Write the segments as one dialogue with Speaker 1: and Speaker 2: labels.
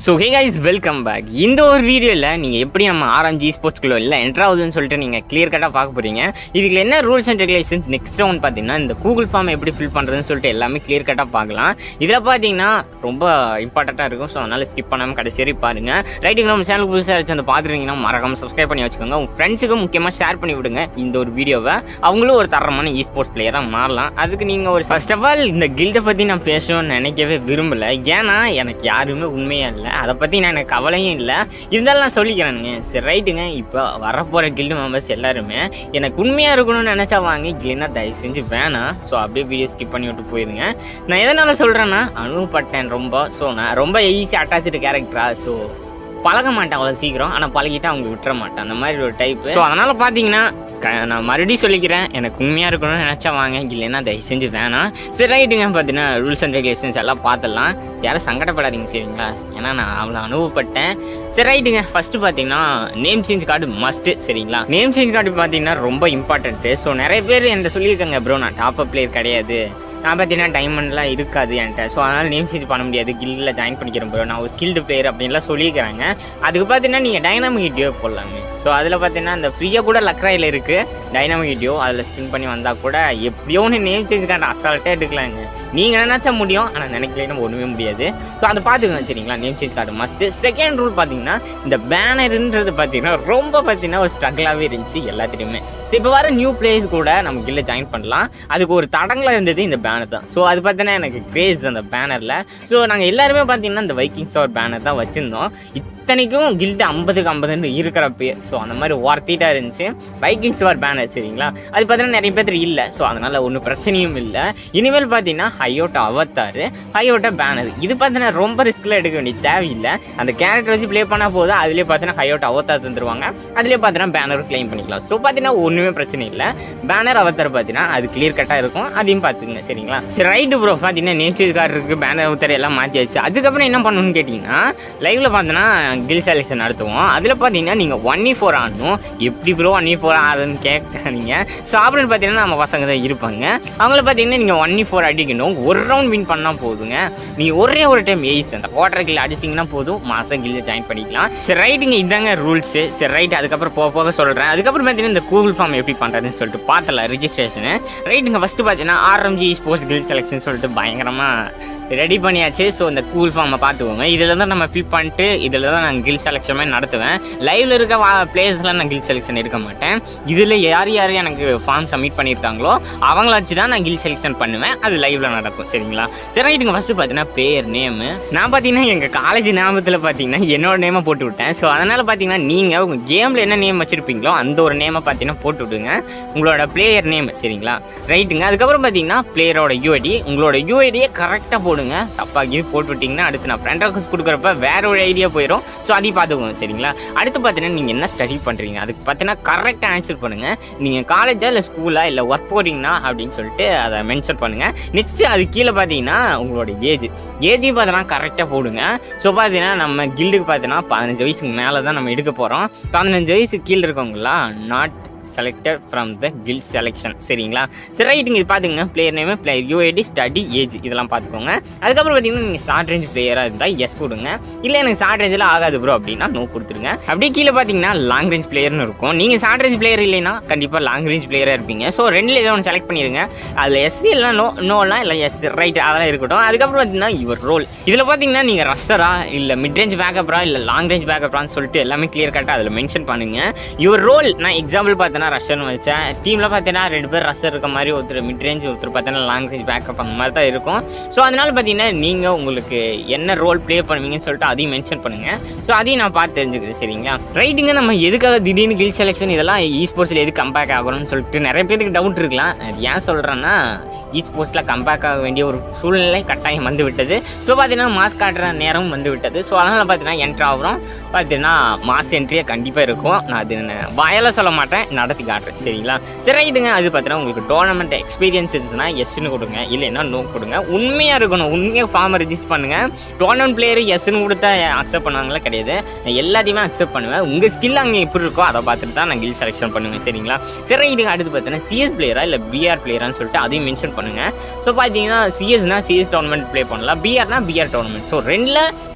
Speaker 1: so hey guys welcome back இந்த ஒரு வீடியோவில் நீங்கள் எப்படி நம்ம ஆர்எம்ஜி ஸ்போர்ட்ஸ்குள்ளே இல்லை என்ட்ரு ஆகுதுன்னு சொல்லிட்டு நீங்கள் கிளியர் கட்டாக பார்க்க போகிறீங்க இதுக்கு என்ன rules and regulations next round பார்த்தீங்கன்னா இந்த கூகுள் ஃபார்ம் எப்படி ஃபில் பண்ணுறதுன்னு சொல்லிட்டு எல்லாமே கிளியர் கட்டாக பார்க்கலாம் இதில் பார்த்தீங்கன்னா ரொம்ப இம்பார்ட்டண்ட்டாக இருக்கும் ஸோ அதனால் ஸ்கிப் பண்ணாமல் கடைசி வரை பாருங்க ரைட்டுக்கு நம்ம சேனல் புதுசாக இருந்துச்சு அந்த பார்த்துருந்தீங்கன்னா மறக்காம சப்ஸ்கிரைப் பண்ணி வச்சுக்கோங்க உங்கள் ஃப்ரெண்ட்ஸுக்கு முக்கியமாக ஷேர் பண்ணி விடுங்க இந்த ஒரு வீடியோவை அவங்களும் ஒரு தரமான இ ஸ்போர்ட்ஸ் பிளேயராக மாறலாம் அதுக்கு நீங்கள் ஒரு ஃபர்ஸ்ட் ஆஃப் ஆல் இந்த கில்டை பற்றி நான் பேசணும்னு நினைக்கவே விரும்பலை ஏன்னா எனக்கு யாருமே உண்மையாக இல்லை அதை பற்றி நான் எனக்கு கவலையும் இல்லை இருந்தாலும் நான் சொல்லிக்கிறேனுங்க சரி ரைட்டுங்க இப்போ வரப்போகிற கில்டு மெம்பர்ஸ் எல்லாருமே எனக்கு உண்மையாக இருக்கணும்னு நினச்சா வாங்க இல்லைன்னா தயவு செஞ்சு வேணாம் ஸோ அப்படியே வீடியோ ஸ்கிப் பண்ணி விட்டு போயிருங்க நான் எதனால் சொல்கிறேன்னா அனுபவப்பட்டேன் ரொம்ப ஸோ நான் ரொம்ப ஈஸி அட்டாச்சு கேரக்டரா ஸோ பழக மாட்டேன் அவ்வளோ சீக்கிரம் ஆனால் பழகிட்டு அவங்க விட்டுற மாட்டேன் அந்த மாதிரி ஒரு டைப் ஸோ அதனால் பார்த்தீங்கன்னா க நான் மறுபடியும் சொல்லிக்கிறேன் எனக்கு உண்மையாக இருக்கணும்னு நினச்சா வாங்க இல்லைன்னா தயவு செஞ்சு வேணாம் சரி ரைட்டுங்க பார்த்தீங்கன்னா ரூல்ஸ் அண்ட் ரெகுலேஷன்ஸ் எல்லாம் பார்த்துடலாம் யாரும் சங்கடப்படாதீங்க சரிங்களா ஏன்னா நான் அவ்வளோ அனுபவப்பட்டேன் சரி ரைட்டுங்க ஃபஸ்ட்டு பார்த்தீங்கன்னா நேம் சேஞ்ச் கார்டு மஸ்ட்டு சரிங்களா நேம் சேஞ்ச் கார்டு பார்த்தீங்கன்னா ரொம்ப இம்பார்ட்டன்ட்டு ஸோ நிறைய பேர் என்கிட்ட சொல்லியிருக்காங்க ப்ரோ நான் டாப் அப் பிளேயர் கிடையாது நான் பார்த்தீங்கன்னா டைமண்ட்லாம் இருக்காது என்கிட்ட ஸோ அதனால் நேம் சேஞ்ச் பண்ண முடியாது கில்டில் ஜாயின் பண்ணிக்கிறேன் ப்ரோ நான் ஒரு ஸ்கில்டு பிளேயர் அப்படின்லாம் சொல்லியிருக்கிறாங்க அதுக்கு பார்த்தீங்கன்னா நீங்கள் டைனாமிக் டியோ போடலாமே ஸோ அதில் பார்த்தீங்கன்னா அந்த ஃப்ரீயாக கூட லக்ராயில் இருக்குது டைனாமிக் டியோ அதில் ஸ்பின் பண்ணி வந்தால் கூட எப்படியோ ஒன்று நேம் சேஞ்ச் கார்டு அசால்ட்டாக எடுக்கலாங்க நீங்கள் நினச்சா முடியும் ஆனால் நினைக்கலன்னு ஒன்றுமே முடியாது ஸோ அதை பார்த்துக்கோங்க சரிங்களா name change card must second rule பார்த்தீங்கன்னா இந்த பேனருன்றது பார்த்தீங்கன்னா ரொம்ப பார்த்தீங்கன்னா ஒரு ஸ்ட்ரகிளாகவே இருந்துச்சு எல்லாத்துலேயுமே ஸோ இப்போ வர நியூ பிளேஸ் கூட நம்ம கில்ல ஜாயின் பண்ணலாம் அதுக்கு ஒரு தடங்களாக இருந்தது இந்த பேனர் தான் ஸோ அது பார்த்தீங்கன்னா எனக்கு கிரேஸ் அந்த பேனரில் ஸோ நாங்கள் எல்லாருமே பார்த்தீங்கன்னா இந்த வைக்கிங்ஸ் ஒரு பேனர் தான் வச்சுருந்தோம் இத்தனைக்கும் கில்டு ஐம்பதுக்கு ஐம்பதுன்னு இருக்கிறப்பயே ஸோ அந்த மாதிரி ஒர்த்திட்டாக இருந்துச்சு வைக்கிங்ஸ் வார் பேனர் சரிங்களா அது பார்த்தீங்கன்னா நிறைய பேர் இல்லை ஸோ அதனால் ஒன்றும் பிரச்சனையும் இல்லை இனிமேல் பார்த்தீங்கன்னா ஹையோட்டா அவத்தார் ஹையோட்டா பேனர் இது பார்த்தீங்கன்னா ரொம்ப ரிஸ்கில் எடுக்க வேண்டிய தேவையில்லை அந்த கேரக்டர் வச்சு ப்ளே பண்ணால் போதும் அதுலேயே பார்த்தீங்கன்னா ஹையோட்டா அவத்தார் தந்துருவாங்க அதுலேயே பார்த்தீங்கன்னா பேனர் கிளைம் பண்ணிக்கலாம் ஸோ பார்த்தீங்கன்னா ஒன்றுமே பிரச்சனை இல்லை பேனர் அவத்தார் பார்த்தீங்கன்னா அது கிளியர் கட்டாக இருக்கும் அதையும் பார்த்துங்க சரிங்களா சரி ரைட்டு ப்ரோ பார்த்தீங்கன்னா நேச்சர் கார்டு இருக்குது பேனர் அவத்தார் எல்லாம் மாற்றியாச்சு அதுக்கப்புறம் என்ன பண்ணணும்னு கேட்டிங்கன்னா லைவில் பார்த்தீங்கன்னா கில் செலெக்ஷன் நடத்துவோம் அதில் பார்த்தீங்கன்னா நீங்கள் ஒன் இ ஃபோர் ஆடணும் எப்படி ப்ரோ ஒன் இ ஃபோர் ஆடுறதுன்னு கேட்காதீங்க ஸோ அப்படின்னு பார்த்தீங்கன்னா நம்ம பசங்க தான் இருப்பாங்க அவங்கள பார்த்தீங்கன்னா நீங்கள் ஒன் இ ஃபோர் அடிக்கணும் ஒரு ரவுண்ட் வின் பண்ணால் போதுங்க நீங்கள் ஒரே ஒரு டைம் எய்ஸ் அந்த குவார்டர் கில் அடிச்சிங்கன்னா போதும் மாதம் கில்ல ஜாயின் பண்ணிக்கலாம் சரி ரைட்டுங்க இதாங்க ரூல்ஸு சரி ரைட் அதுக்கப்புறம் போக போக சொல்கிறேன் அதுக்கப்புறம் பார்த்தீங்கன்னா இந்த கூகுள் ஃபார்ம் எப்படி பண்ணுறதுன்னு சொல்லிட்டு பார்த்தலாம் ரிஜிஸ்ட்ரேஷனு ரைட்டுங்க ஃபஸ்ட்டு பார்த்தீங்கன்னா ஆர்எம்ஜி ஸ்போர்ட்ஸ் கில் செலெக்ஷன் சொல்லிட்டு பயங்கரமாக ரெடி பண்ணியாச்சு ஸோ இந்த கூல் ஃபார்மை பார்த்துக்கோங்க இதில் தான் நம்ம ஃபில் பண்ணிட்டு இதில் தான் நான் கில் செலெக்ஷனே நடத்துவேன் லைவில் இருக்க வா பிளேஸ்லாம் நான் கில் செலெக்ஷன் எடுக்க மாட்டேன் இதில் யார் யார் எனக்கு ஃபார்ம் சப்மிட் பண்ணியிருக்காங்களோ அவங்கள வச்சு தான் நான் கில் செலெக்ஷன் பண்ணுவேன் அது லைவில் நடக்கும் சரிங்களா சரி ரைட்டுங்க ஃபஸ்ட்டு பார்த்தீங்கன்னா பேர் நேமு நான் பார்த்தீங்கன்னா எங்கள் காலேஜ் ஞாபகத்தில் பார்த்தீங்கன்னா என்னோட நேமை போட்டு விட்டேன் ஸோ அதனால் பார்த்தீங்கன்னா நீங்கள் உங்கள் கேமில் என்ன நேம் வச்சுருப்பீங்களோ அந்த ஒரு நேமை பார்த்தீங்கன்னா போட்டு விடுங்க உங்களோட பிளேயர் நேம் சரிங்களா ரைட்டுங்க அதுக்கப்புறம் பார்த்தீங்கன்னா பிளேயரோட யூஐடி உங்களோட யூஐடியை கரெக்டாக போடுங்க தப்பாக இது போட்டு விட்டிங்கன்னா அடுத்து நான் ஃப்ரெண்ட் ரெக்வஸ்ட் கொடுக்குறப்ப வேற ஒரு ஐடியா போயிடும் ஸோ அதையும் பார்த்துக்கோங்க சரிங்களா அடுத்து பார்த்தீங்கன்னா நீங்கள் என்ன ஸ்டடி பண்ணுறீங்க அதுக்கு பார்த்தீங்கன்னா கரெக்டாக ஆன்சர் பண்ணுங்கள் நீங்கள் காலேஜா இல்லை ஸ்கூலா இல்லை ஒர்க் போகிறீங்கன்னா அப்படின்னு சொல்லிட்டு அதை மென்ஷன் பண்ணுங்கள் நெக்ஸ்ட்டு அது கீழே பார்த்தீங்கன்னா உங்களோட ஏஜ் ஏஜையும் பார்த்தீங்கன்னா கரெக்டாக போடுங்க ஸோ பார்த்தீங்கன்னா நம்ம கில்டுக்கு பார்த்தீங்கன்னா பதினஞ்சு வயசுக்கு மேலே தான் நம்ம எடுக்க போகிறோம் பதினஞ்சு வயசு கீழே இருக்கவங்களாம் not selected from the guild selection சரிங்களா சரி ரைட்டுங்க இது பார்த்துங்க player name player UID study age இதெல்லாம் பார்த்துக்கோங்க அதுக்கப்புறம் பார்த்தீங்கன்னா நீங்கள் ஷார்ட் ரேஞ்ச் பிளேயராக இருந்தால் எஸ் கொடுங்க இல்லை எனக்கு ஷார்ட் ரேஞ்சில் ஆகாது ப்ரோ அப்படின்னா நோ கொடுத்துருங்க அப்படியே கீழே பார்த்தீங்கன்னா லாங் ரேஞ்ச் பிளேயர்னு இருக்கும் நீங்கள் ஷார்ட் ரேஞ்ச் பிளேயர் இல்லைன்னா கண்டிப்பாக லாங் ரேஞ்ச் பிளேயராக இருப்பீங்க ஸோ ரெண்டில் ஏதோ ஒன்று செலக்ட் பண்ணிடுங்க அதில் எஸ் இல்லை நோ நோலாம் இல்லை எஸ் ரைட் அதெல்லாம் இருக்கட்டும் அதுக்கப்புறம் பார்த்தீங்கன்னா இவர் ரோல் இதில் பார்த்தீங்கன்னா நீங்கள் ரஷ்ஷரா இல்லை மிட் ரேஞ்ச் பேக்கப்ரா இல்லை லாங் ரேஞ்ச் பேக்கப்ரான்னு சொல்லிட்டு எல்லாமே கிளியர் கட்டாக அதில் மென்ஷன் பண்ணுங்க யுவர் ரோல் நான் எக்ஸாம்பிள் பார்த்தேன்னா ரஷ்ஷன் வச்சேன் டீமில் பார்த்தீங்கன்னா ரெண்டு பேர் ரஷ்ஷர் இருக்க மாதிரி ஒருத்தர் மிட் ரேஞ்ச் ஒருத்தர் பார்த்தீங்கன்னா லாங் ரேஞ்ச் பேக்கப் அந்த மாதிரி தான் இருக்கும் ஸோ அதனால் பார்த்தீங்கன்னா நீங்கள் உங்களுக்கு என்ன ரோல் ப்ளே பண்ணுவீங்கன்னு சொல்லிட்டு அதையும் மென்ஷன் பண்ணுங்கள் ஸோ அதையும் நான் பார்த்து தெரிஞ்சுக்கிறேன் சரிங்களா ரைட்டுங்க நம்ம எதுக்காக திடீர்னு கில் செலெக்ஷன் இதெல்லாம் இ ஸ்போர்ட்ஸில் எது கம்பேக் ஆகணும்னு சொல்லிட்டு நிறைய பேருக்கு டவுட் இருக்கலாம் அது ஏன் சொல்கிறேன்னா இ ஸ்போர்ட்ஸில் கம்பேக் ஆக வேண்டிய ஒரு சூழ்நிலை கட்டாயம் வந்து விட்டது ஸோ பார்த்தீங்கன்னா மாஸ் காட்டுற நேரம் வந்து விட்டது ஸோ அதனால் பார்த்தீங்கன்னா என்ட்ரு ஆகிறோம் பார்த்தீங்கன்னா மாஸ் என்ட்ரியாக கண்டிப்பாக இருக்கும் நான் அது வாயால் சொல்ல மாட்டேன் நடத்தி காட்டுறேன் சரிங்களா சரி ரைட்டுங்க அது பார்த்தீங்கன்னா உங்களுக்கு டோர்னமெண்ட் எக்ஸ்பீரியன்ஸ் இருந்துச்சுன்னா எஸ்ன்னு கொடுங்க இல்லைன்னா நோ கொடுங்க உண்மையாக இருக்கணும் உண்மையாக ஃபார்மை ரிஜிஸ்ட் பண்ணுங்கள் டோர்னமெண்ட் பிளேயர் எஸ்ன்னு கொடுத்தா அக்செப்ட் பண்ணுவாங்களா கிடையாது நான் எல்லாத்தையுமே அக்செப்ட் பண்ணுவேன் உங்கள் ஸ்கில் அங்கே எப்படி இருக்கோ அதை பார்த்துட்டு தான் நான் கில் செலெக்ஷன் பண்ணுவேன் சரிங்களா சரி ரைட்டுங்க அடுத்து பார்த்தீங்கன்னா சிஎஸ் பிளேயரா இல்லை பிஆர் பிளேயரான்னு சொல்லிட்டு அதையும் மென்ஷன் பண்ணுங்கள் ஸோ பார்த்தீங்கன்னா சிஎஸ்னா சிஎஸ் டோர்னமெண்ட் ப்ளே பண்ணலாம் பிஆர்னா பிஆர் டோர்னமெண்ட் ஸோ ரெண்டில்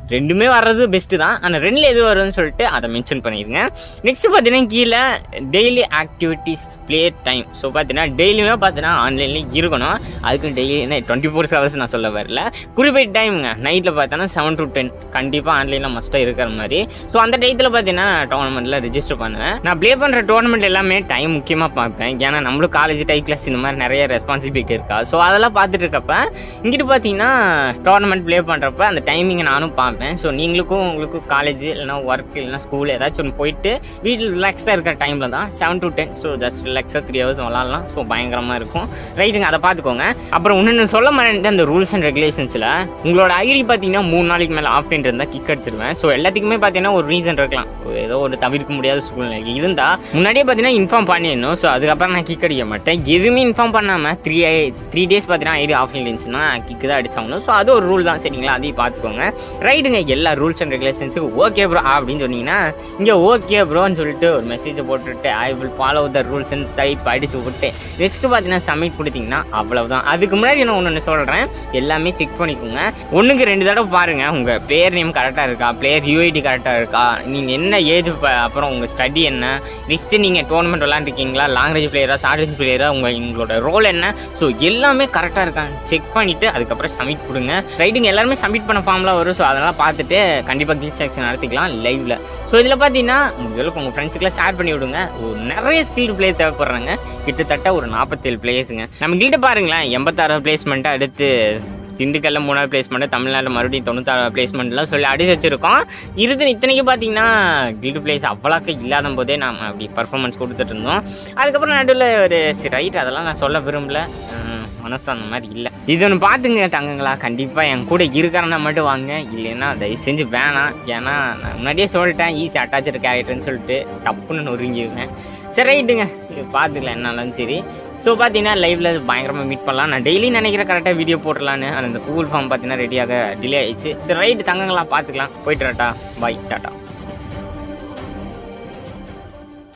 Speaker 1: ரெண்டுமே வர்றது பெஸ்ட்டு தான் ஆனால் ரெண்டில் எது வரும்னு சொல்லிட்டு அதை மென்ஷன் பண்ணிடுங்க நெக்ஸ்ட் பார்த்தீங்கன்னா கீழே daily activities play time so பார்த்தீங்கன்னா டெய்லியுமே பார்த்தீங்கன்னா ஆன்லைன்லேயே இருக்கணும் அதுக்கு டெய்லி என்ன டுவெண்ட்டி ஃபோர் ஹவர்ஸ் நான் சொல்ல வரல குறிப்பிட்ட டைமுங்க நைட்டில் பார்த்தோன்னா செவன் டு டென் கண்டிப்பாக ஆன்லைனில் மஸ்ட்டாக இருக்கிற மாதிரி ஸோ அந்த டயத்தில் பார்த்தீங்கன்னா டோர்னமெண்ட்டில் ரெஜிஸ்டர் பண்ணுவேன் நான் ப்ளே பண்ணுற டோர்னமெண்ட் எல்லாமே டைம் முக்கியமாக பார்ப்பேன் ஏன்னா நம்மளும் காலேஜ் டைப் கிளாஸ் இந்த மாதிரி நிறைய ரெஸ்பான்சிபிலிட்டி இருக்கா ஸோ அதெல்லாம் பார்த்துட்டு இருக்கப்ப இங்கிட்டு பார்த்தீங்கன்னா டோர்னமெண்ட் ப்ளே பண்ணுறப்ப அந்த டைமிங்கை நானும் பார்ப்பேன் ஸோ நீங்களுக்கும் உங்களுக்கும் காலேஜ் இல்லைனா ஒர்க் இல்லைனா ஸ்கூல் ஏதாச்சும் ஒன்று போயிட்டு வீட்டில் ரிலாக்ஸாக இருக்கிற டைமில் தான் seven to ten so just ரிலாக்ஸாக த்ரீ ஹவர்ஸ் விளாட்லாம் ஸோ பயங்கரமாக இருக்கும் ரைட்டுங்க அதை பார்த்துக்கோங்க அப்புறம் இன்னொன்று சொல்ல மாட்டேன் அந்த ரூல்ஸ் அண்ட் ரெகுலேஷன்ஸில் உங்களோட ஐடி பார்த்தீங்கன்னா மூணு நாளைக்கு மேலே ஆஃப்லைன் இருந்தால் கிக் அடிச்சிருவேன் ஸோ எல்லாத்துக்குமே பார்த்தீங்கன்னா ஒரு ரீசன் இருக்கலாம் ஏதோ ஒரு தவிர்க்க முடியாத சூழ்நிலை இருந்தால் முன்னாடியே பார்த்தீங்கன்னா இன்ஃபார்ம் பண்ணிடணும் ஸோ அதுக்கப்புறம் நான் கிக் அடிக்க மாட்டேன் எதுவுமே இன்ஃபார்ம் பண்ணாமல் த்ரீ த்ரீ டேஸ் பார்த்தீங்கன்னா ஐடி ஆஃப்லைன் இருந்துச்சுன்னா கிக்கு தான் அடிச்சாகணும் ஸோ அது ஒரு ரூல் தான் சரிங்களா அதையும் பார்த்துக்கோங்க ரைட்டுங்க எல்லா ரூல்ஸ் அண்ட் ரெகுலேஷன்ஸுக்கு ஓகே ப்ரோ அப்படின்னு சொன்னீங்கன்னா இங்கே ஓகே ப்ரோன்னு சொல்லிட்டு ஒரு மெசேஜை போட்டுட்டு I will follow the rules and type அடிச்சு விட்டு நெக்ஸ்ட் பார்த்தீங்கன்னா சப்மிட் கொடுத்தீங்கன்னா அவ்வளவுதான் அதுக்கு முன்னாடி நான் ஒன்று சொல்கிறேன் எல்லாமே செக் பண்ணிக்கோங்க ஒன்றுக்கு ரெண்டு தடவை பாருங்கள் உங்கள் பிளேயர் நேம் கரெக்டாக இருக்கா பிளேயர் யூஐடி கரெக்டாக இருக்கா நீங்கள் என்ன ஏஜ் அப்புறம் உங்கள் ஸ்டடி என்ன நெக்ஸ்ட்டு நீங்கள் டோர்னமெண்ட் விளாண்டுருக்கீங்களா லாங்குவேஜ் பிளேயரா ஷார்ட் பிளேயரா உங்கள் உங்களோட ரோல் என்ன ஸோ எல்லாமே கரெக்டாக இருக்காங்க செக் பண்ணிவிட்டு அதுக்கப்புறம் சப்மிட் கொடுங்க ரைட்டுங்க எல்லாருமே சப்மிட் பண்ண ஃபார்ம்லாம் வரும் ஸோ அதெல்லாம் பார்த்துட்டு கண்டிப்பாக கில் செக்ஷன் நடத்திக்கலாம் லைவில் ஸோ இதில் பார்த்தீங்கன்னா உங்களுக்கு உங்கள் ஃப்ரெண்ட்ஸுக்குலாம் ஷேர் பண்ணி விடுங்க ஒரு நிறைய ஸ்கில்டு பிளேயர் தேவைப்படுறாங்க கிட்டத்தட்ட ஒரு நாற்பத்தேழு பிளேயர்ஸுங்க நம்ம கிட்ட பாருங்களேன் எண்பத்தாறு பிளேஸ்மெண்ட்டு அடுத்து திண்டுக்கல்ல மூணாவது பிளேஸ்மெண்ட் தமிழ்நாட்டில் மறுபடியும் தொண்ணூத்தாறு பிளேஸ்மெண்ட்லாம் சொல்லி அடிச்சு வச்சிருக்கோம் இறுதி இத்தனைக்கு பார்த்தீங்கன்னா கில்டு பிளேஸ் அவ்வளோக்கு இல்லாத போதே நாம் அப்படி பர்ஃபார்மன்ஸ் கொடுத்துட்டு இருந்தோம் அதுக்கப்புறம் நடுவில் ஒரு ரைட் அதெல்லாம் நான் சொல்ல விரும்பல உம், மனசு அந்த மாதிரி இல்லை இது ஒன்று பார்த்துங்க தங்கங்களா கண்டிப்பாக என் கூட இருக்கிறனா மட்டும் வாங்க இல்லைன்னா தயவு செஞ்சு வேணாம் ஏன்னா நான் முன்னாடியே சொல்லிட்டேன் ஈஸி அட்டாச்சு கேரக்டர்னு சொல்லிட்டு டப்புன்னு நொறுங்கிடுவேன் சரி ரைட்டுங்க இது பார்த்துக்கலாம் என்னாலும் சரி ஸோ பார்த்தீங்கன்னா லைவ்ல பயங்கரமாக மீட் பண்ணலாம் நான் டெய்லி நினைக்கிற கரெக்டாக வீடியோ போட்டுடலான்னு அந்த கூகுள் ஃபார்ம் பார்த்தீங்கன்னா ரெடியாக டிலே ஆயிடுச்சு சரி ரைட்டு தங்கங்களா பார்த்துக்கலாம் போயிட்டு டாட்டா பாய் டாட்டா